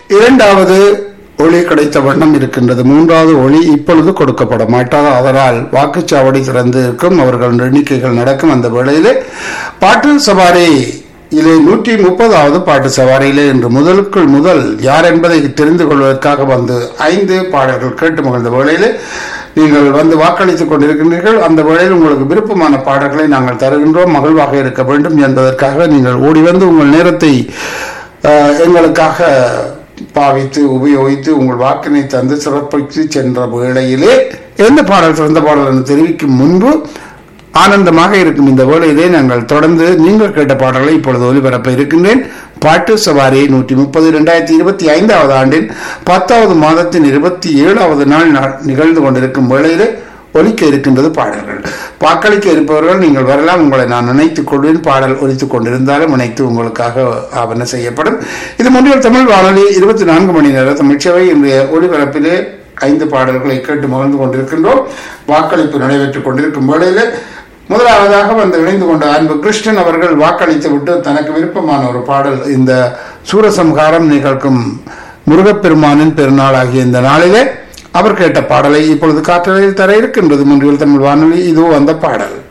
இரண்டாவது ஒளி கிடைத்த வண்ணம் இருக்கின்றது மூன்றாவது ஒளி இப்பொழுது கொடுக்கப்பட மாட்டாது அதனால் வாக்குச்சாவடி திறந்து இருக்கும் அவர்கள் எண்ணிக்கைகள் நடக்கும் அந்த வேளையிலே பாட்டு சவாரி இதிலே நூற்றி முப்பதாவது பாட்டு சவாரியிலே இன்று முதலுக்குள் முதல் யார் என்பதை தெரிந்து கொள்வதற்காக வந்து ஐந்து பாடல்கள் கேட்டு மகிழ்ந்த வேளையிலே நீங்கள் வந்து வாக்களித்துக் கொண்டிருக்கின்றீர்கள் அந்த வேளையில் உங்களுக்கு விருப்பமான பாடல்களை நாங்கள் தருகின்றோம் மகிழ்வாக இருக்க வேண்டும் என்பதற்காக நீங்கள் ஓடி வந்து உங்கள் நேரத்தை அஹ், எங்களுக்காக பாவித்து உபயோகித்து உங்கள் வாக்கினை தந்து சிறப்பித்து சென்ற வேளையிலே எந்த பாடல் சிறந்த பாடல் என்று தெரிவிக்கும் முன்பு ஆனந்தமாக இருக்கும் இந்த வேளையிலே நாங்கள் தொடர்ந்து நீங்கள் கேட்ட பாடல்களை இப்பொழுது ஒலிபரப்ப இருக்கின்றேன் பாட்டு சவாரி நூற்றி முப்பது இரண்டாயிரத்தி இருபத்தி ஐந்தாவது ஆண்டின் பத்தாவது மாதத்தின் இருபத்தி ஏழாவது நாள் நா- நிகழ்ந்து கொண்டிருக்கும் வேளையிலே ஒலிக்க இருக்கின்றது பாடல்கள் வாக்களிக்க இருப்பவர்கள் நீங்கள் வரலாம் உங்களை நான் நினைத்துக் கொள்வேன் பாடல் ஒலித்துக் கொண்டிருந்தாலும் இணைத்து உங்களுக்காக ஆவண செய்யப்படும் இது முன்னில் தமிழ் வானொலி இருபத்தி நான்கு மணி நேர தமிழ்ச்சவை இன்றைய ஒலிபரப்பிலே ஐந்து பாடல்களை கேட்டு மகிழ்ந்து கொண்டிருக்கின்றோம் வாக்களிப்பு நடைபெற்றுக் கொண்டிருக்கும் வேளையிலே முதலாவதாக வந்து இணைந்து கொண்ட அன்பு கிருஷ்ணன் அவர்கள் வாக்களித்து விட்டு தனக்கு விருப்பமான ஒரு பாடல் இந்த சூரசம்ஹாரம் நிகழ்க்கும் முருகப்பெருமானின் பெருநாள் ஆகிய இந்த நாளிலே அவர் கேட்ட பாடலை இப்பொழுது காற்றலையில் தர இருக்கின்றது முன்றில் தமிழ் வானொலி இதோ அந்த பாடல்